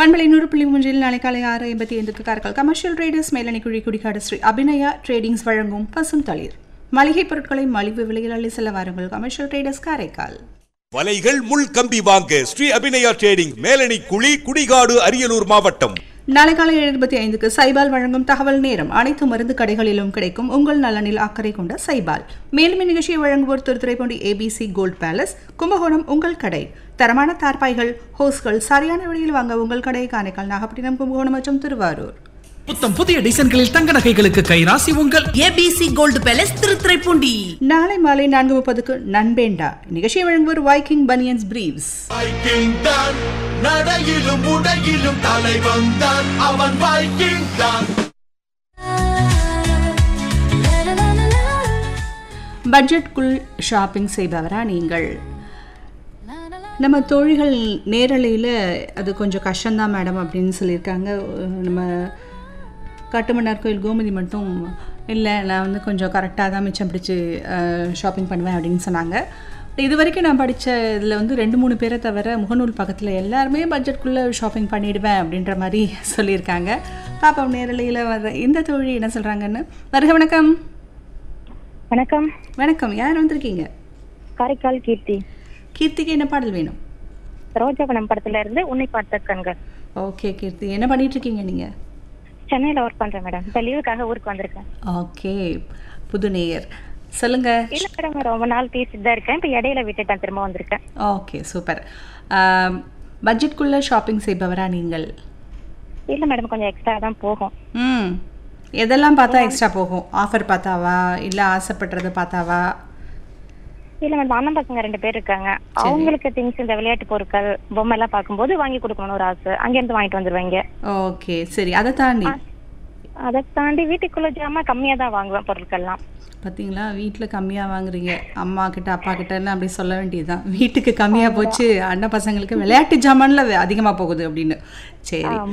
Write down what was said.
பண்பலை நூறு புள்ளி மூன்றில் நாளை காலை ஆறு ஐம்பத்தி ஐந்துக்கு காரைக்கால் கமர்ஷியல் ட்ரேடர்ஸ் மேலணி குழி குடிகாடு ஸ்ரீ அபிநயா ட்ரேடிங்ஸ் வழங்கும் பசும் தளிர் மளிகை பொருட்களை மலிவு விலையில் அள்ளி செல்ல வாருங்கள் கமர்ஷியல் ட்ரேடர்ஸ் காரைக்கால் வலைகள் முள் கம்பி வாங்க ஸ்ரீ அபிநயா ட்ரேடிங் மேலணி குழி குடிகாடு அரியலூர் மாவட்டம் நாளை காலை எழுபத்தி ஐந்துக்கு சைபால் வழங்கும் தகவல் நேரம் அனைத்து மருந்து கடைகளிலும் கிடைக்கும் உங்கள் நலனில் அக்கறை கொண்ட சைபால் மேலும் இந்நிகழ்ச்சியை வழங்குவோர் Thiruthuraipoondi ABC gold palace Kumbakonam உங்கள் கடை தரமான தார்பாய்கள் ஹோஸ்கள் சரியான விலையில் வாங்க உங்கள் கடை காரைக்கால் நாகப்பட்டினம் கும்பகோணம் மற்றும் திருவாரூர் புத்தம் புதிய டிசைன்களில் தங்க நகைகளுக்கு கைராசி உங்கள் ஏபிசி கோல்டு பேலஸ் திருத்துறைப்பூண்டி நாளை மாலை நான்கு முப்பதுக்கு நண்பேண்டா நிகழ்ச்சியை வழங்குவோர் வைக்கிங் பனியன்ஸ் பிரீவ்ஸ் வைக்கிங் தான் நடையிலும் உடையிலும் தலைவன் தான் அவன் வைக்கிங் தான் பட்ஜெட்குள் ஷாப்பிங் செய்பவரா நீங்கள் நம்ம தோழிகள் நேரலையில் அது கொஞ்சம் கஷ்டம்தான் மேடம் அப்படின்னு சொல்லியிருக்காங்க அஹ் நம்ம கட்டுமன்னார் கோயில் கோமதி மட்டும் இல்லை நான் வந்து கொஞ்சம் கரெக்டாக தான் மிச்சம் பிடிச்சி ஷாப்பிங் பண்ணுவேன் அப்படின்னு சொன்னாங்க இது வரைக்கும் நான் படித்த இதில் வந்து ரெண்டு மூணு பேரை தவிர முகநூல் பக்கத்தில் எல்லாருமே பட்ஜெட்குள்ளே ஷாப்பிங் பண்ணிடுவேன் அப்படின்ற மாதிரி சொல்லியிருக்காங்க பாப்பா நேரலையில் வர இந்த தோழி என்ன சொல்கிறாங்கன்னு வருக வணக்கம் வணக்கம் வணக்கம் யார் வந்திருக்கீங்க காரைக்கால் கீர்த்தி கீர்த்திக்கு என்ன பாடல் வேணும் ரோஜாவனம் படத்துல இருந்து உன்னை பார்த்த கண்கள் ஓகே கீர்த்தி என்ன பண்ணிட்டு இருக்கீங்க நீங்க சென்னையில ஒர்க் பண்றேன் மேடம் இப்ப லீவுக்காக ஊருக்கு வந்திருக்கேன் ஓகே புது நேயர் சொல்லுங்க இல்ல மேடம் ரொம்ப நாள் பேசிட்டு தான் இருக்கேன் இப்ப இடையில விட்டுட்டேன் திரும்ப வந்திருக்கேன் ஓகே சூப்பர் பட்ஜெட்குள்ள ஷாப்பிங் செய்பவரா நீங்கள் இல்ல மேடம் கொஞ்சம் எக்ஸ்ட்ரா தான் போகும் ம் எதெல்லாம் பார்த்தா எக்ஸ்ட்ரா போகும் ஆஃபர் பார்த்தாவா இல்லை ஆசைப்படுறத பார்த்தாவா இல்ல மேடம் அண்ணன் பசங்க ரெண்டு பேர் இருக்காங்க அவங்களுக்கு திங்ஸ் இந்த விளையாட்டு பொருட்கள் பொம்மை எல்லாம் பார்க்கும்போது வாங்கி கொடுக்கணும்னு ஒரு ஆசை அங்க இருந்து வாங்கிட்டு வந்துருவாங்க ஓகே சரி அதை தாண்டி அதை தாண்டி வீட்டுக்குள்ள ஜாமா கம்மியா தான் வாங்குவேன் பொருட்கள்லாம் பார்த்தீங்களா வீட்டில் கம்மியாக வாங்குறீங்க அம்மா கிட்ட அப்பா கிட்டன்னு அப்படி சொல்ல வேண்டியதுதான் வீட்டுக்கு கம்மியாக போச்சு அண்ணன் பசங்களுக்கு விளையாட்டு ஜாமான்ல அதிகமாக போகுது அப்படின்னு சரி